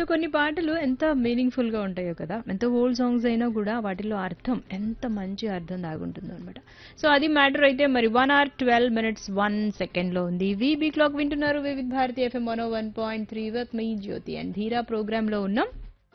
కొన్ని పాటలు ఎంత మీనింగ్ఫుల్ గా ఉంటాయో కదా ఎంత ఓల్డ్ సాంగ్స్ అయినా కూడా వాటిలో అర్థం ఎంత మంచి అర్థం దాగుంటుందో అనమాట సో అది మ్యాటర్ అయితే మరి one hour twelve minutes one second లో ఉంది వీబీ క్లాక్ వింటున్నారు Vividh Bharati FM one one point three with me Jyothi and Dheera program లో ఉన్నాం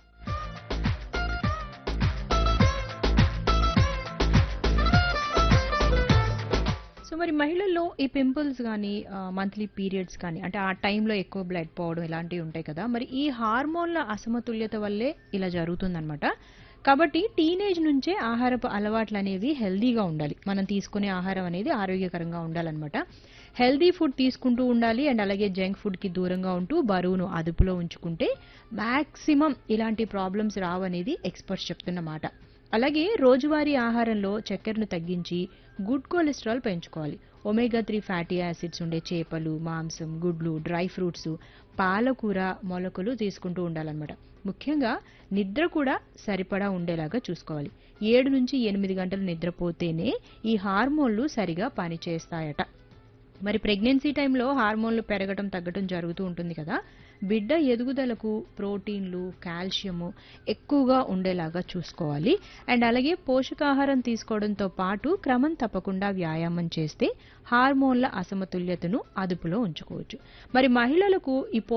సో మరి మహిళల్లో ఈ పింపుల్స్ కానీ మంత్లీ పీరియడ్స్ కానీ అంటే ఆ టైంలో ఎక్కువ బ్లడ్ పోవడం ఇలాంటివి ఉంటాయి కదా మరి ఈ హార్మోన్ల అసమతుల్యత వల్లే ఇలా జరుగుతుందన్నమాట కాబట్టి టీనేజ్ నుంచే ఆహారపు అలవాట్లు అనేవి హెల్దీగా ఉండాలి మనం తీసుకునే ఆహారం అనేది ఆరోగ్యకరంగా ఉండాలన్నమాట హెల్దీ ఫుడ్ తీసుకుంటూ ఉండాలి అండ్ అలాగే జంక్ ఫుడ్కి దూరంగా ఉంటూ బరువును అదుపులో ఉంచుకుంటే మ్యాక్సిమం ఇలాంటి ప్రాబ్లమ్స్ రావనేది ఎక్స్పర్ట్స్ చెప్తున్నమాట అలాగే రోజువారీ ఆహారంలో చక్కెరను తగ్గించి గుడ్ కొలెస్ట్రాల్ పెంచుకోవాలి ఒమేగా త్రీ ఫ్యాటీ యాసిడ్స్ ఉండే చేపలు మాంసం గుడ్లు డ్రై ఫ్రూట్స్ పాలకూర మొలకలు తీసుకుంటూ ఉండాలన్నమాట ముఖ్యంగా నిద్ర కూడా సరిపడా ఉండేలాగా చూసుకోవాలి ఏడు నుంచి ఎనిమిది గంటలు నిద్రపోతేనే ఈ హార్మోన్లు సరిగా పనిచేస్తాయట మరి ప్రెగ్నెన్సీ టైంలో హార్మోన్లు పెరగటం తగ్గటం జరుగుతూ ఉంటుంది కదా బిడ్డ ఎదుగుదలకు ప్రోటీన్లు కాల్షియము ఎక్కువగా ఉండేలాగా చూసుకోవాలి అండ్ అలాగే పోషకాహారం తీసుకోవడంతో పాటు క్రమం తప్పకుండా వ్యాయామం చేస్తే హార్మోన్ల అసమతుల్యతను అదుపులో ఉంచుకోవచ్చు మరి మహిళలకు ఈ